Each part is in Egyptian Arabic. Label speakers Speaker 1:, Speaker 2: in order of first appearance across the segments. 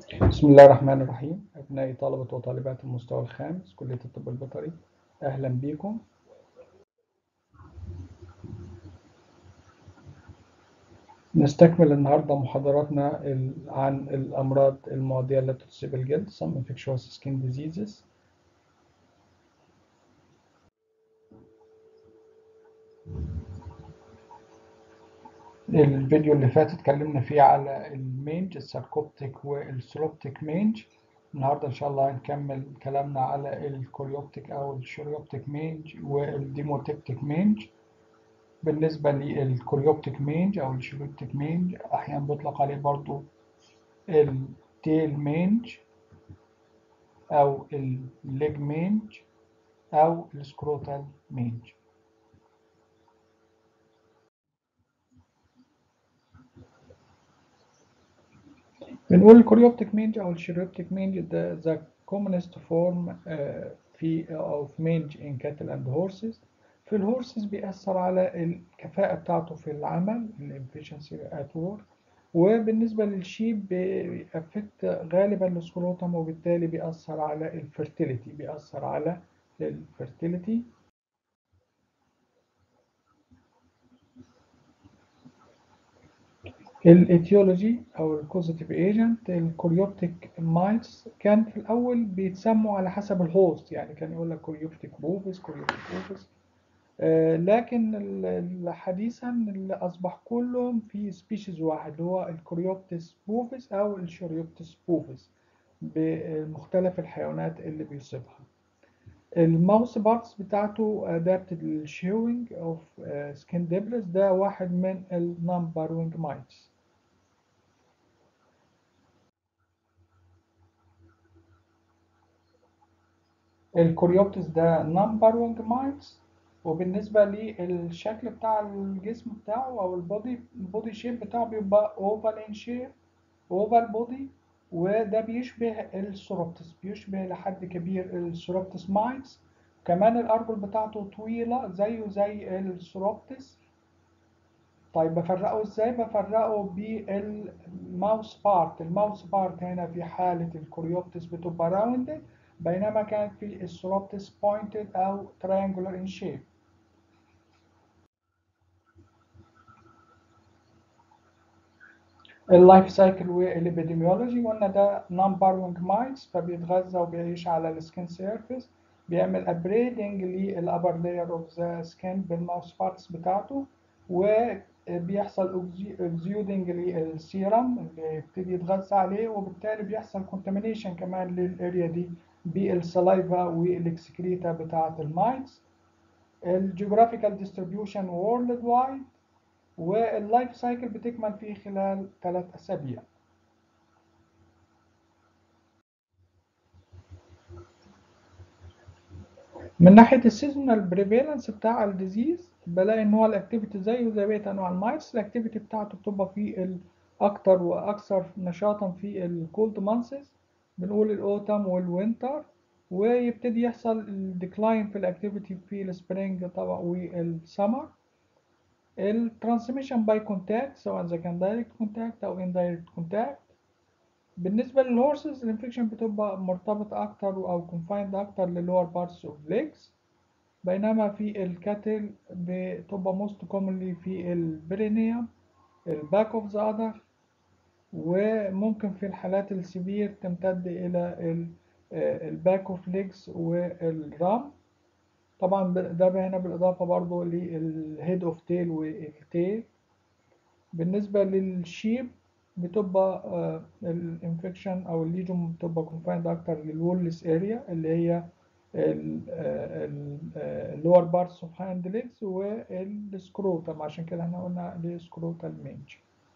Speaker 1: بسم الله الرحمن الرحيم أبنائي طلبة وطالبات المستوى الخامس كلية الطب البيطري أهلا بكم نستكمل النهاردة محاضراتنا عن الأمراض المعدية التي تصيب الجلد Some infectious skin diseases الفيديو اللي فات اتكلمنا فيه على المينج الساركوبتيك والثروبتيك مينج النهارده ان شاء الله هنكمل كلامنا على الكوريوبتيك او الشوريوبتيك مينج والديموتيكتيك مينج بالنسبة للكوريوبتيك مينج او الشوريوبتيك مينج احيانا بيطلق عليه برضو التيل مينج او الليج مينج او السكروتال مينج بنقول الكوريوبتيك مينج او الشيروبتيك مينج ده the commonest form uh, في of mange in cattle and horses في الهورسز بيأثر على الكفاءة بتاعته في العمل الافشنسي at work وبالنسبة للشيب بيأفكت غالبا السكروتم وبالتالي بيأثر على الفرتيليتي بيأثر على الفرتيليتي الايتيولوجي او الكوزيتيف ايجنت الكوريوبتيك مايتس كان في الاول بيتسموا على حسب الهوست يعني كان يقول لك كوريوبتيك بوفيس كوريوبتيك بوفيس آه لكن حديثا اللي اصبح كلهم في سبيشيز واحد اللي هو الكوريوبتس بوفيس او الشوريوبتس بوفيس بمختلف الحيوانات اللي بيصيبها الماوس بارتس بتاعته adapted للشيوينج اوف سكين ديبرس ده واحد من النون باروينج مايتس الكوريوبتس ده نون باروينج مايتس وبالنسبة للشكل بتاع الجسم بتاعه أو البودي البودي شيب بتاعه بيبقى اوفال ان شيب اوفال بودي وده بيشبه السوروبتس بيشبه لحد كبير السوروبتس مايتس كمان الأرجل بتاعته طويلة زيه زي السوروبتس طيب بفرقه ازاي بفرقه بالماوس بارت الماوس بارت هنا في حالة الكوريوبتس بتبقى راوندد بينما كانت في السوروبتس بوينتد أو triangular in shape اللايف سايكل والابيديميولوجي قلنا ده نون باروينج مايتس فبيتغذى وبيعيش على السكين سيرفيس بيعمل ابريدنج للابر لاير اوف ذا سكين بالماوس بارتس بتاعته وبيحصل اكزيودنج للسيرم اللي يبتدي يتغذى عليه وبالتالي بيحصل كونتامينيشن كمان للاريا دي بالسلايفا والاكسكريتا بتاعه المايتس الجيوغرافيكال ديستريبيوشن وورلد وايد واللايف سايكل بتكمل في خلال ثلاث أسابيع من ناحية السيزونال بريفالنس بتاع الديزيز بلاقي ان هو الاكتيفيتي زيه زي بقية انواع المايتس الاكتيفيتي بتاعته بتبقى في اكتر واكثر نشاطا في الكولد مانسز بنقول الاوتم والوينتر ويبتدي يحصل الديكلاين في الاكتيفيتي في السبرينج طبعا والسمر الترانسميشن باي كونتاكت سواء اذا كان دايركت كونتاكت او اندايركت كونتاكت بالنسبه للهورسز الانفكشن بتبقى مرتبطه اكتر او كونفايند اكتر للور بارتس اوف ليجز بينما في الكاتل بتبقى موست كومنلي في البرينيوم الباك اوف ذا اذر وممكن في الحالات السيفير تمتد الى الباك اوف ليجز والرام طبعا ده هنا بالإضافة برضو للهيد اوف تيل والتيل بالنسبة للشيب بتبقى الانفكشن او الليجون بتبقى كونفايند اكتر للولس اريا اللي هي اللور بارتس اوف هاند ليجز والسكروتم عشان كده احنا قلنا السكروتال مينج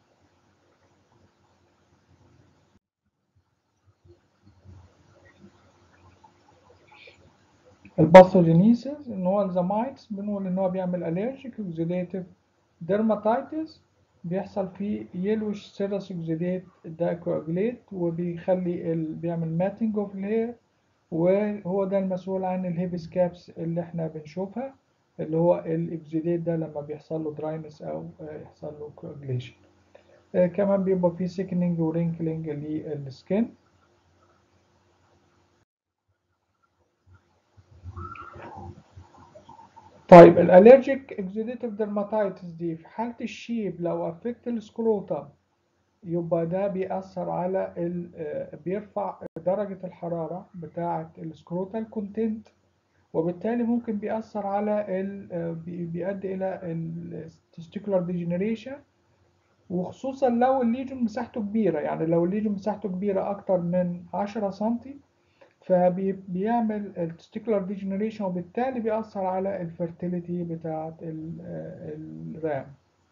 Speaker 1: الباثوجينيسيس ان هو الزمايتس بنقول ان هو بيعمل الرجيك اوكسيديتيف ديرماتايتس بيحصل فيه يلوش سيرس اوكسيديت ده كواجليت وبيخلي ال... بيعمل ماتنج اوف لير وهو ده المسؤول عن الهيبي سكابس اللي احنا بنشوفها اللي هو الاكسيديت ده لما بيحصل له دراينس او يحصل له كواجليشن كمان بيبقى فيه سيكنينج ورينكلينج للسكين طيب الالرجيك اكزوديتيف dermatitis دي في حالة الشيب لو افكت السكروتم يبقى ده بيأثر على ال بيرفع درجة الحرارة بتاعة السكروتال كونتنت وبالتالي ممكن بيأثر على ال بيؤدي إلى التستيكولار ديجنريشن وخصوصا لو الليجن مساحته كبيرة يعني لو الليجن مساحته كبيرة أكتر من 10 سنتي فبيعمل التستيكولار ديجنريشن وبالتالي بيأثر على الفرتيليتي بتاعة الرام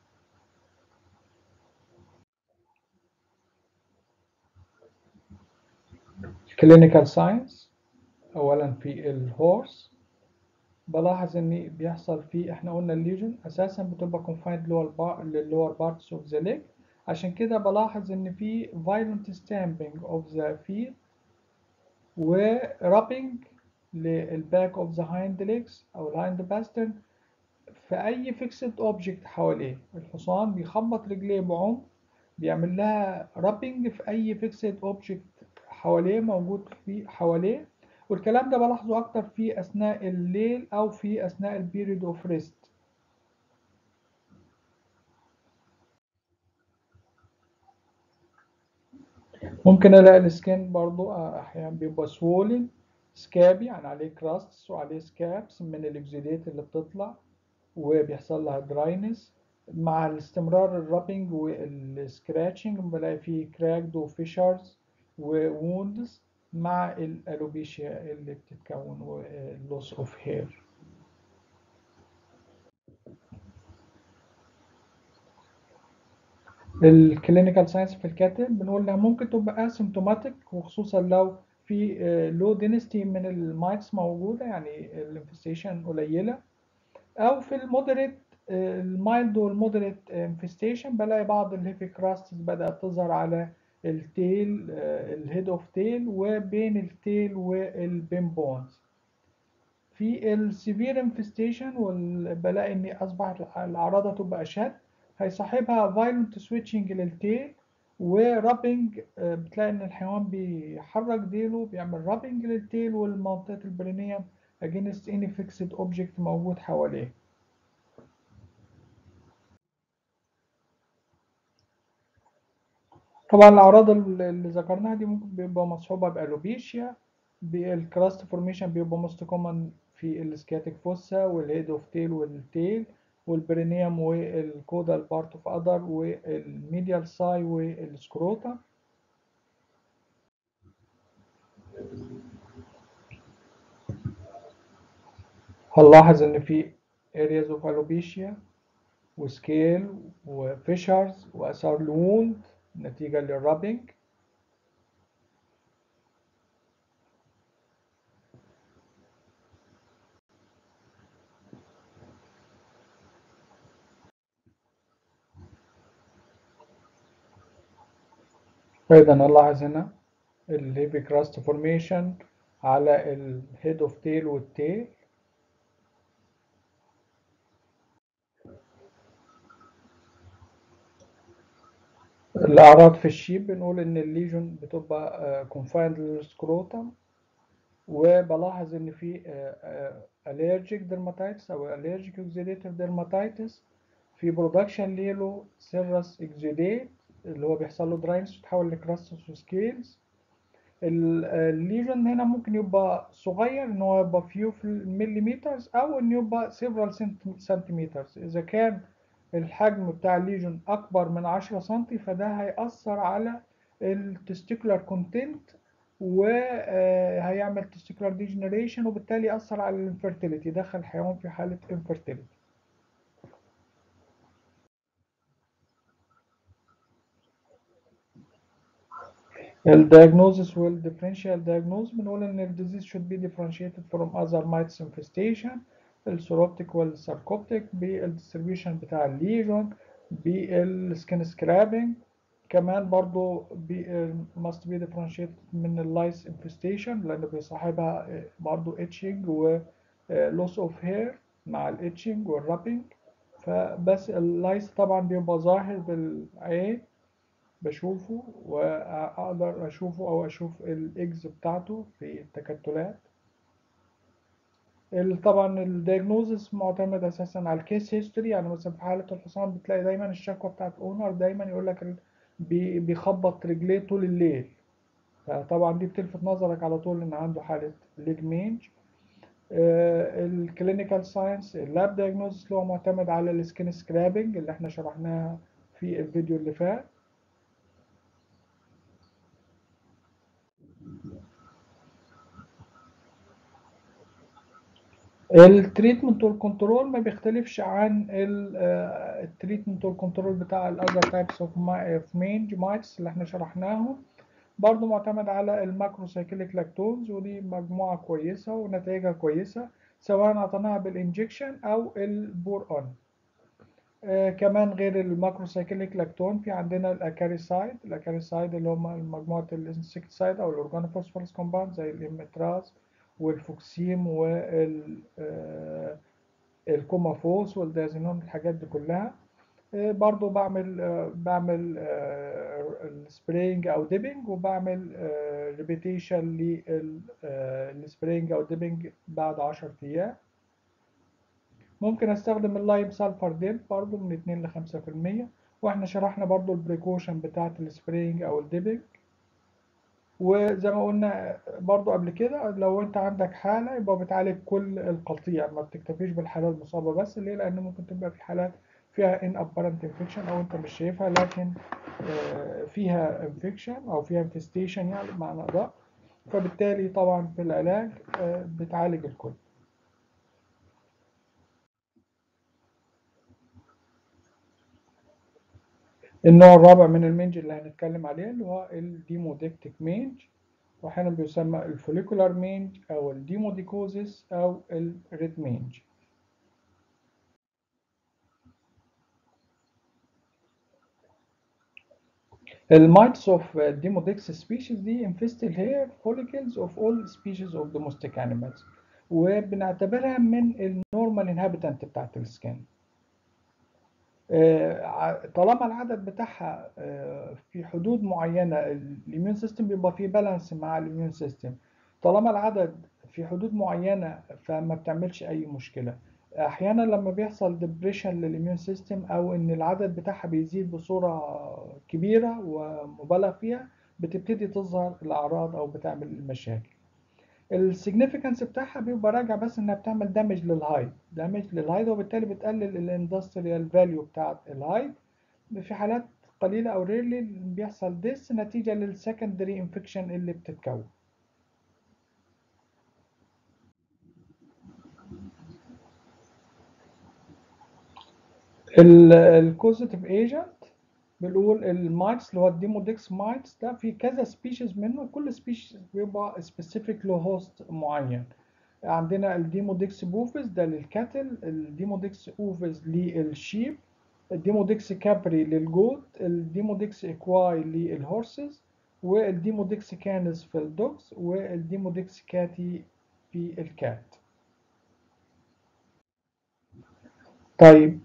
Speaker 1: كلينيكال ساينس اولا في الهورس بلاحظ ان بيحصل فيه احنا قلنا الليجن اساسا بتبقى confined للور بارتس اوف ذا ليج عشان كده بلاحظ ان في violent stamping of the feet و rubbing للباك اوف ذا hind legs او الهايند باسترن في اي fixed object حواليه الحصان بيخبط رجليه بعمق بيعمل لها rubbing في اي fixed object حواليه موجود في حواليه والكلام ده بلاحظه اكتر في اثناء الليل او في اثناء البيريد اوف ريست ممكن الاقي السكين برضو احيانا بيبقى سوولن سكابي يعني عليه كراستس وعليه سكابس من الاكزيديت اللي بتطلع وبيحصل لها دراينس مع الاستمرار الرابنج والسكراتشنج بلاقي فيه كراكد وفيشرز ووندز مع الالوبيشيا اللي بتتكون واللوس اوف هير الكلينيكال ساينس في الكاتب بنقول انها ممكن تبقى اسيمتوماتيك وخصوصا لو في لو دينستي من المايتس موجوده يعني الانفستيشن قليله او في المودريت المايلد والمودريت انفستيشن بلاقي بعض الهيفي كراستس بدات تظهر على التيل الهيد اوف تيل وبين التيل والبين بونز في السيفير انفستيشن بلاقي ان اصبحت الاعراض تبقى اشد هيصاحبها فايلنت سويتشنج للتيل ورابنج بتلاقي ان الحيوان بيحرك ديله بيعمل رابنج للتيل والمنطقه البرينيوم against any fixed object موجود حواليه طبعا الأعراض اللي ذكرناها دي ممكن بيبقى مصحوبة بألوبيشيا بالكراست فورميشن بيبقى موست كومن في السكاتيك فوسا والهيد اوف تيل والتيل والبرينيوم والكودال بارت اوف أدر والميديال ساي والسكروتا هنلاحظ إن في areas of alopecia وسكيل وفيشرز وآثار الوند نتيجة للرابنج أيضا نلاحظ هنا الهيفي كراست فورميشن على الهيد اوف تيل والتيل الأعراض في الشيب بنقول إن الليجون بتبقى confined للسكروتم وبلاحظ إن في allergic dermatitis أو allergic oxidative dermatitis في production ليلو سيرس exudate اللي هو بيحصل له دراينس وتحول لكراستس وسكيلز الليجن هنا ممكن يبقى صغير ان هو يبقى فيو في المليمترز او ان يبقى several سنتيمترز اذا كان الحجم بتاع الليجن اكبر من 10 سنتي فده هيأثر على التستيكولار كونتنت وهيعمل تستيكولار ديجنريشن وبالتالي يأثر على الانفرتيليتي دخل الحيوان في حالة انفرتيليتي الدياجنوزس والديفرنشال دياجنوز بنقول ان الديزيز should be differentiated from other mites infestation السوروبتيك والساركوبتيك بالديستريبيوشن بتاع الليجون بالسكين سكرابنج كمان برضو بي must be differentiated من اللايس انفستيشن لان بيصاحبها برضو اتشنج و loss of hair مع الاتشنج والرابنج فبس اللايس طبعا بيبقى ظاهر بالعين بشوفه واقدر اشوفه او اشوف الايجز بتاعته في التكتلات ال- طبعا الدياجنوزس معتمد اساسا على الكيس هيستوري يعني مثلا في حاله الحصان بتلاقي دايما الشكوى بتاعت اونر دايما يقول لك ال- بي- بيخبط رجليه طول الليل فطبعا دي بتلفت نظرك على طول ان عنده حاله ليج مينج الكلينيكال ساينس اللاب دايجنوزس اللي هو معتمد على السكين سكرابنج اللي احنا شرحناها في الفيديو اللي فات التريتمنت والكنترول ما بيختلفش عن التريتمنت والكنترول بتاع الاذر تايبس اوف مينج مايتس اللي احنا شرحناهم برضو معتمد على الماكرو سايكليك لاكتونز ودي مجموعة كويسة ونتائجها كويسة سواء اعطيناها بالانجكشن او البور اون آه كمان غير الماكرو سايكليك لاكتون في عندنا الاكاريسايد الاكاريسايد اللي هم مجموعة الانسكتسايد او الاورجانوفوسفورس كومباوند زي الامتراز والفوكسيم وال آه الكومافوس والدازينون الحاجات دي كلها آه برضو بعمل آه بعمل السبرينج او ديبنج وبعمل ريبيتيشن للسبرينج او ديبنج بعد 10 ايام ممكن استخدم اللايم سلفر ديب برضو من 2 ل 5% واحنا شرحنا برضو البريكوشن بتاعت السبرينج او الديبنج وزي ما قلنا برضو قبل كده لو انت عندك حالة يبقى بتعالج كل القطيع ما بتكتفيش بالحالة المصابة بس ليه لان ممكن تبقى في حالات فيها ان ابارنت انفكشن او انت مش شايفها لكن فيها انفكشن او فيها انفستيشن يعني بمعنى ادق فبالتالي طبعا في العلاج بتعالج الكل النوع الرابع من المينج اللي هنتكلم عليه اللي هو الديموديكتيك مينج واحيانا بيسمى الفوليكولار مينج او الديموديكوزيس او الريد مينج المايتس اوف ديموديكس سبيشيز دي infest الهير follicles of all species of domestic animals وبنعتبرها من النورمال انهابيتانت بتاعت السكين طالما العدد بتاعها في حدود معينة الاميون سيستم بيبقى فيه بالانس مع الاميون سيستم طالما العدد في حدود معينة فما بتعملش أي مشكلة أحيانا لما بيحصل ديبريشن للإميون سيستم أو إن العدد بتاعها بيزيد بصورة كبيرة ومبالغ فيها بتبتدي تظهر الأعراض أو بتعمل مشاكل السيجنيفيكانس بتاعها بيبقى راجع بس انها بتعمل دامج للهايد دامج للهايد وبالتالي بتقلل الاندستريال فاليو بتاعت الهايد في حالات قليلة او ريرلي بيحصل ديس نتيجة للسكندري انفكشن اللي بتتكون الكوزيتيف ايجنت بنقول المايتس اللي هو الديمودكس مايتس ده في كذا سبيشيز منه كل سبيشيز بيبقى سبيسيفيك له هوست معين عندنا الديمودكس بوفيس ده للكاتل الديمودكس اوفيس للشيب الديمودكس كابري للجوت الديمودكس اكواي للهورسز والديمودكس كانس في الدوجز والديمودكس كاتي في الكات طيب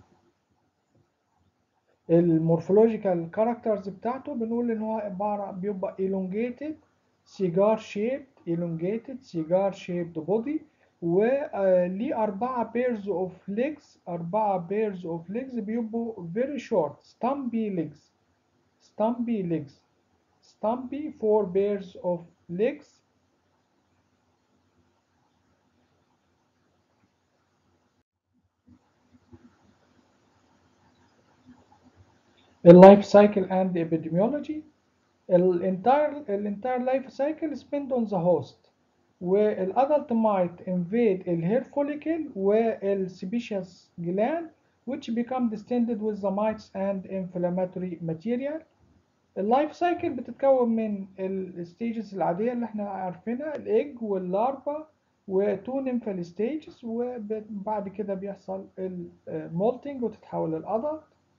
Speaker 1: المورفولوجيكال كاركترز بتاعته بنقول ان هو عباره بيبقى elongated cigar shaped elongated cigar shaped body وليه أربعة pairs of legs أربعة pairs of legs بيبقوا very short stumpy legs stumpy legs stumpy four pairs of legs اللايف سايكل اند epidemiology الانتاير الانتاير لايف سايكل spend on the host والادلت might invade الهير follicle والسبيشيس gland which become distended with the mites and inflammatory material اللايف سايكل بتتكون من الستيجز العادية اللي احنا عارفينها الايج واللارفا وتو نيمفال ستيجز وبعد كده بيحصل المولتنج وتتحول للادلت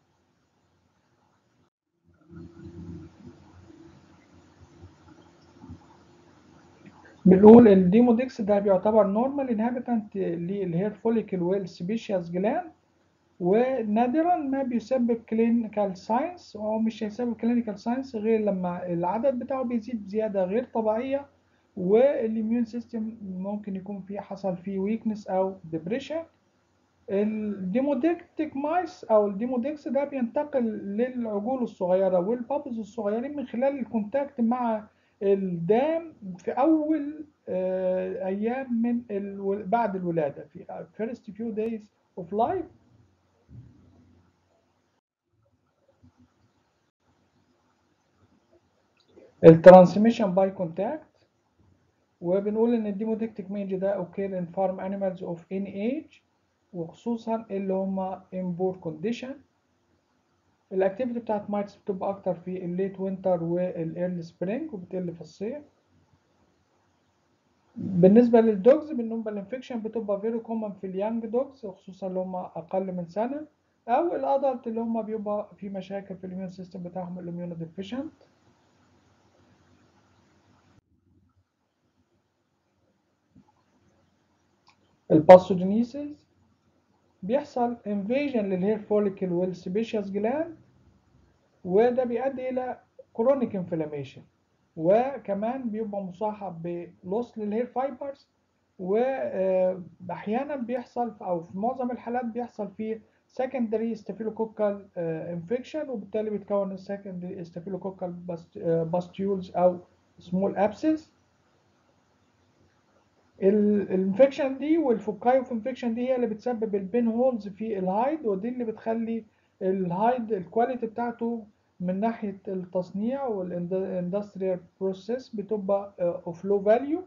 Speaker 1: بنقول الديمودكس ده بيعتبر نورمال انهابيتانت للهير فوليكل والسبيشياس جلاند ونادرا ما بيسبب كلينيكال ساينس وهو مش هيسبب كلينيكال ساينس غير لما العدد بتاعه بيزيد بزياده غير طبيعيه والاميون سيستم ممكن يكون فيه حصل فيه ويكنس او ديبريشن الديمودكتيك مايس او الديمودكس ده بينتقل للعجول الصغيره والبابز الصغيرين من خلال الكونتاكت مع الدام في اول آه، ايام من الو... بعد الولاده في first few days of life الترانسميشن باي كونتاكت وبنقول ان الديمودكتيك مينج ده اوكير ان فارم انيمالز اوف any age وخصوصا اللي هم in poor condition الاكتيفيتي بتاعت مايتس بتبقى اكتر في الليت وينتر والايرلي سبرينج وبتقل في الصيف بالنسبه للدوجز بالنسبه للانفكشن بتبقى فيري كومن في اليانج دوجز وخصوصا اللي هم اقل من سنه او الادلت اللي هم بيبقى في مشاكل في الاميون سيستم بتاعهم الاميون ديفيشنت الباثوجينيسيس بيحصل انفيجن للهير فوليكل والسبيشيس جلاند وده بيؤدي الى كرونيك انفلاميشن وكمان بيبقى مصاحب بلوس للهير فايبرز واحيانا بيحصل او في معظم الحالات بيحصل فيه secondary staphylococcal انفكشن وبالتالي بيتكون السكندري staphylococcal باستيولز او small abscess الانفكشن دي والفوكاي اوف انفكشن دي هي اللي بتسبب البين هولز في الهايد ودي اللي بتخلي الهايد الكواليتي بتاعته من ناحيه التصنيع والاندستريال بروسيس بتبقى اوف لو فاليو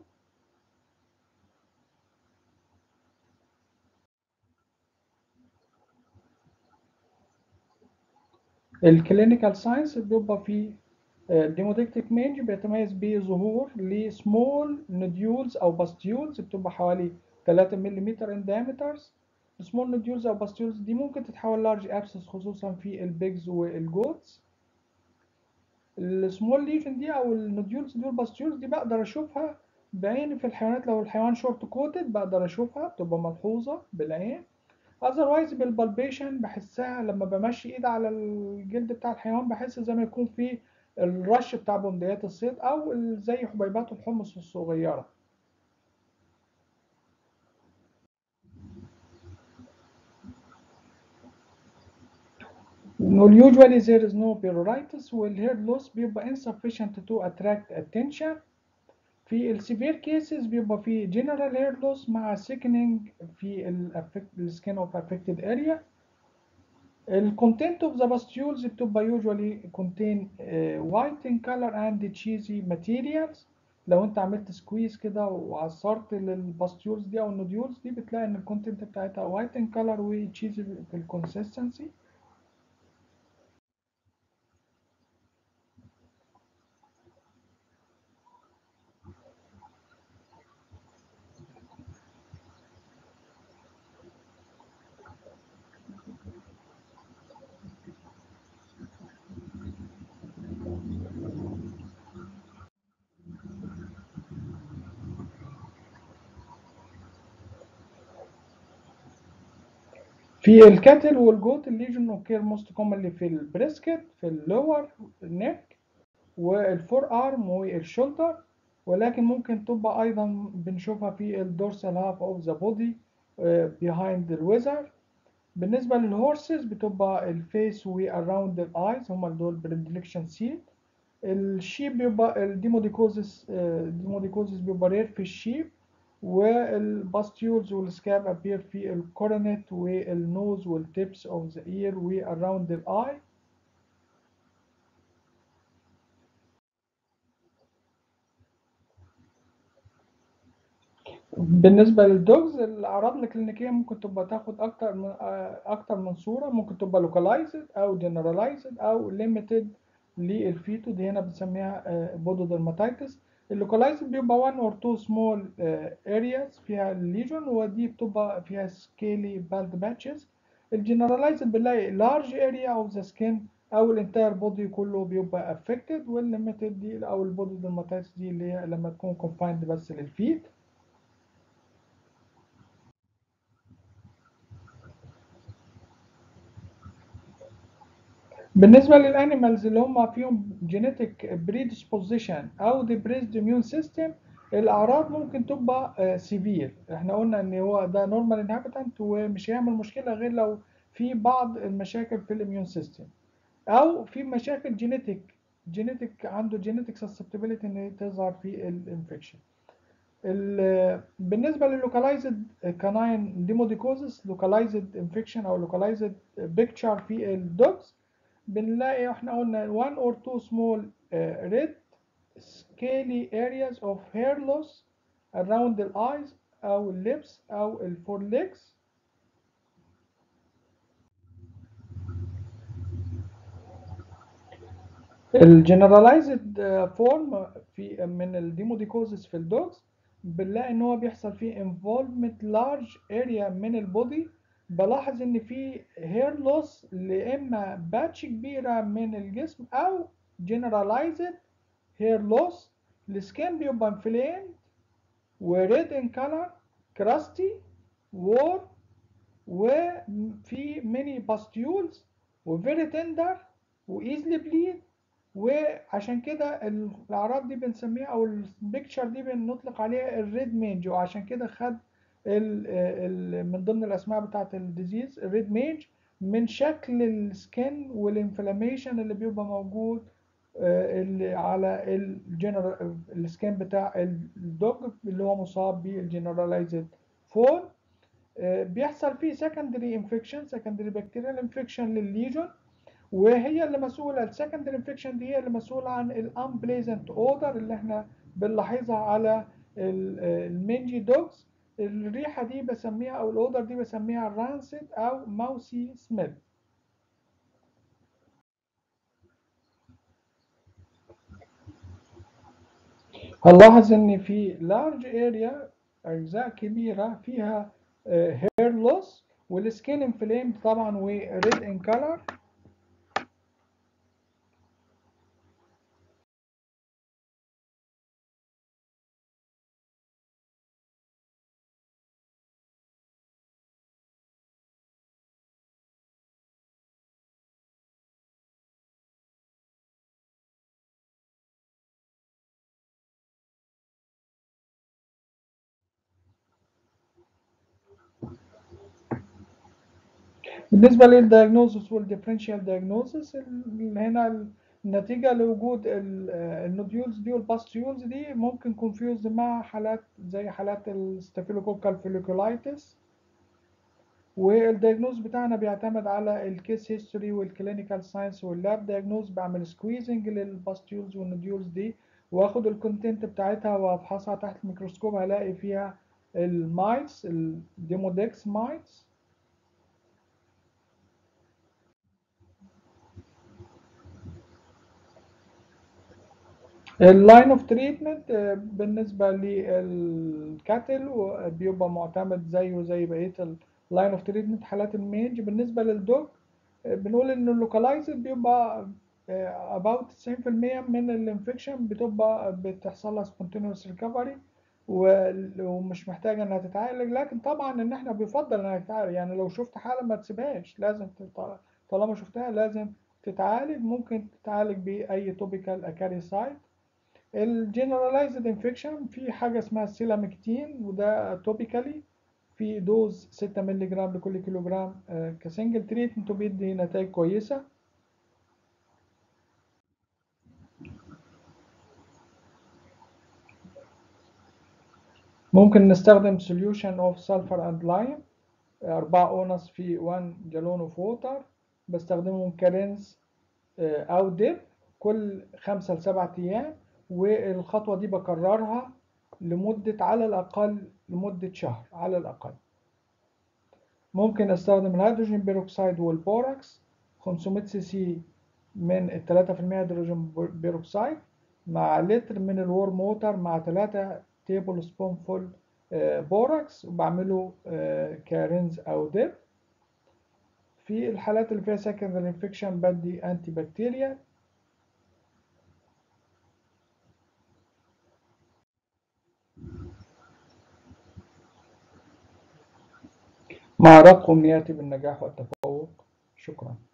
Speaker 1: الكلينيكال ساينس بيبقى فيه الديمودكتيك مينج بيتميز بظهور لسمول نوديولز او باستيولز بتبقى حوالي 3 ملم ان diameters السمول نوديولز او باستيولز دي ممكن تتحول لارج ابسس خصوصا في البيجز والجوتس السمول ليجن دي او النوديولز دي والباستيولز دي بقدر اشوفها بعيني في الحيوانات لو الحيوان شورت كوتد بقدر اشوفها بتبقى ملحوظه بالعين اذروايز بالبالبيشن بحسها لما بمشي ايدي على الجلد بتاع الحيوان بحس زي ما يكون في الرش بتاع بندقيات الصيد او زي حبيبات الحمص الصغيره نقول usually there is no pruritus والhair loss بيبقى insufficient to attract attention في السيفير كيسز بيبقى في general hair loss مع thickening في ال skin of affected area ال content of the pustules بتبقى usually contain uh, white in color and cheesy materials لو انت عملت سكويز كده وعصرت للباستيولز دي او النوديولز دي بتلاقي ان الكونتنت بتاعتها white in color وتشيزي في الكونسستنسي في الكاتل والجوت الليجن اوكير موست كومنلي في البريسكت في اللور نيك والفور ارم والشولدر ولكن ممكن تبقى ايضا بنشوفها في الدورسال هاف اوف ذا بودي بيهايند الويزر بالنسبه للهورسز بتبقى الفيس واراوند الايز هما دول بريدلكشن سيت الشيب بيبقى الديموديكوزس الديموديكوزس بيبقى رير في الشيب والباستيولز والسكاب ابير في الكورونيت والنوز والتيبس اوف ذا اير واراوند الاي بالنسبه للدوجز الاعراض الكلينيكيه ممكن تبقى تاخد اكتر من اكتر من صوره ممكن تبقى لوكالايزد او جنرالايزد او ليميتد للفيتو دي هنا بنسميها بودودرماتيتس اللوكالايزد بيبقى 1 اور 2 سمول ارياز فيها الليجون ودي بتبقى فيها سكيلي بالد باتشز الجنرالايزد بنلاقي لارج اريا اوف ذا سكين او الانتاير بودي كله بيبقى افكتد والليميتد دي او البودودرماتيتس دي اللي هي لما تكون كونفايند بس للفيت بالنسبة للانيمالز اللي هم فيهم genetic predisposition أو depressed immune system الاعراض ممكن تبقى سيفير احنا قلنا ان هو ده نورمال انهابيتانت ومش هيعمل مشكله غير لو في بعض المشاكل في الاميون سيستم او في مشاكل جينيتك جينيتك عنده جينيتك سسبتبيليتي ان تظهر في الانفكشن بالنسبه لللوكالايزد كاناين ديموديكوزس لوكالايزد انفكشن او لوكالايزد بيكتشر في الدوجز بنلاقي احنا قلنا 1 or 2 small uh, red scaly areas of hair loss around the eyes أو اللبس أو الفور legs الجنرالايزد فورم في من الديموديكوزس في الدوجز بنلاقي ان هو بيحصل فيه involvement large area من البودي بلاحظ ان في هير لوس لاما باتش كبيره من الجسم او generalized hair loss السكين بيبقى inflamed وريد ان color crusty warm وفي many pustules وفيري تندر وايزلي بليد وعشان كده الاعراض دي بنسميها او البيكتشر دي بنطلق عليها الريد مينج وعشان كده خد ال ال من ضمن الاسماء بتاعت الديزيز الريد مينج من شكل السكن والانفلاميشن اللي بيبقى موجود اللي على الجنرال السكان بتاع الدوج اللي هو مصاب بالجنرالايزد فورم بيحصل فيه سكندري انفكشن سكندري بكتيريال انفكشن للليجون وهي اللي مسؤوله السكندري انفكشن دي هي اللي مسؤوله عن الانبليزنت اودر اللي احنا بنلاحظها على المنجي دوجز الريحه دي بسميها او الاودر دي بسميها رانسد او ماوسي سميل هنلاحظ ان في لارج اريا اجزاء كبيره فيها هير لوس والسكين انفليمد طبعا وريد ان كلر بالنسبة للدياجنوزس والديفرنشال دياجنوزس هنا النتيجة لوجود النوديولز دي والباستيولز دي ممكن كونفيوز مع حالات زي حالات الستافيلوكوكال فوليكولايتس والدياجنوز بتاعنا بيعتمد على الكيس هيستوري والكلينيكال ساينس واللاب دياجنوز بعمل سكويزنج للباستيولز والنوديولز دي واخد الكونتنت بتاعتها وافحصها تحت الميكروسكوب هلاقي فيها المايتس الديمودكس مايتس اللاين اوف تريتمنت بالنسبه للكاتل بيبقى معتمد زيه زي بقيه اللاين اوف تريتمنت حالات المينج بالنسبه للدوج بنقول ان اللوكالايزد بيبقى about 90% من الانفكشن بتبقى بتحصل لها سبونتينوس ريكفري ومش محتاجه انها تتعالج لكن طبعا ان احنا بيفضل انها تتعالج يعني لو شفت حاله ما تسيبهاش لازم طالما شفتها لازم تتعالج ممكن تتعالج باي توبيكال اكاريسايد الجنرالايزد انفكشن في حاجه اسمها السيلامكتين وده توبيكالي في دوز 6 مللي جرام لكل كيلو جرام كسنجل تريتمنت وبيدي نتائج كويسه ممكن نستخدم solution of sulfur and lime 4 اونص في 1 جالون اوف ووتر بستخدمهم كرنز او ديب كل 5 ل 7 ايام والخطوة دي بكررها لمدة على الأقل لمدة شهر على الأقل ممكن أستخدم الهيدروجين بيروكسيد والبوراكس 500 سي سي من ال 3% هيدروجين بيروكسيد مع لتر من الورم ووتر مع 3 تيبل سبون فول بوراكس وبعمله كرنز أو ديب في الحالات اللي فيها سكندري انفكشن بدي انتي بكتيريا مع رق أمنياتي بالنجاح والتفوق شكرا